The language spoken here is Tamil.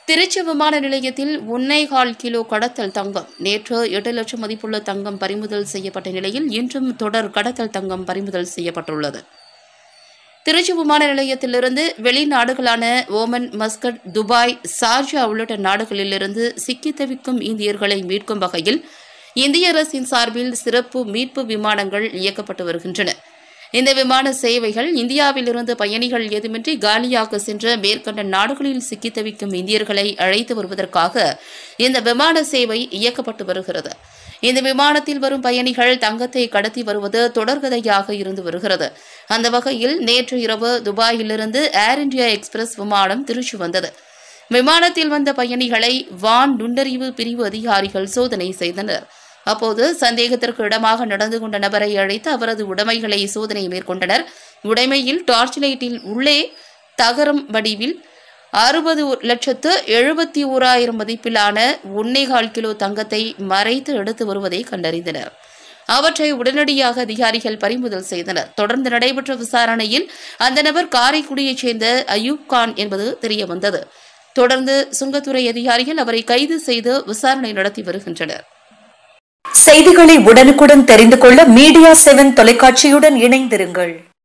திருச்சி விமான நிலையத்தில் ஒன்னேகால் கிலோ கடத்தல் தங்கம் நேற்று எட்டு லட்சம் மதிப்புள்ள தங்கம் பறிமுதல் செய்யப்பட்ட நிலையில் இன்றும் தொடர் கடத்தல் தங்கம் பறிமுதல் செய்யப்பட்டுள்ளது திருச்சி விமான நிலையத்திலிருந்து வெளிநாடுகளான ஓமன் மஸ்கட் துபாய் சார்ஜா உள்ளிட்ட நாடுகளிலிருந்து சிக்கி தவிக்கும் இந்தியர்களை மீட்கும் வகையில் இந்திய அரசின் சார்பில் சிறப்பு மீட்பு விமானங்கள் இயக்கப்பட்டு வருகின்றன இந்த விமான சேவைகள் இந்தியாவிலிருந்து பயணிகள் ஏதுமின்றி காலியாக சென்ற மேற்கண்ட நாடுகளில் சிக்கி தவிக்கும் இந்தியர்களை அழைத்து வருவதற்காக இந்த விமான சேவை இயக்கப்பட்டு வருகிறது இந்த விமானத்தில் வரும் பயணிகள் தங்கத்தை கடத்தி வருவது தொடர்கதையாக இருந்து வருகிறது அந்த வகையில் நேற்று இரவு துபாயிலிருந்து ஏர் இந்தியா எக்ஸ்பிரஸ் விமானம் திருச்சி வந்தது விமானத்தில் வந்த பயணிகளை வான் நுண்ணறிவு பிரிவு அதிகாரிகள் சோதனை செய்தனர் அப்போது சந்தேகத்திற்கு இடமாக நடந்து கொண்ட நபரை அழைத்து அவரது உடைமைகளை சோதனை மேற்கொண்டனர் உடைமையில் டார்ச் லைட்டில் உள்ளே தகரம் வடிவில் அறுபது லட்சத்து எழுபத்தி ஓராயிரம் மதிப்பிலான ஒன்னேகால் கிலோ தங்கத்தை மறைத்து எடுத்து வருவதை கண்டறிந்தனர் அவற்றை உடனடியாக அதிகாரிகள் பறிமுதல் செய்தனர் தொடர்ந்து நடைபெற்ற விசாரணையில் அந்த நபர் காரைக்குடியைச் சேர்ந்த அயூப் கான் என்பது தெரியவந்தது தொடர்ந்து சுங்கத்துறை அதிகாரிகள் அவரை கைது செய்து விசாரணை நடத்தி வருகின்றனர் செய்திகளை உடனுக்குடன் தெரிந்து கொள்ள மீடியா செவன் தொலைக்காட்சியுடன் இணைந்திருங்கள்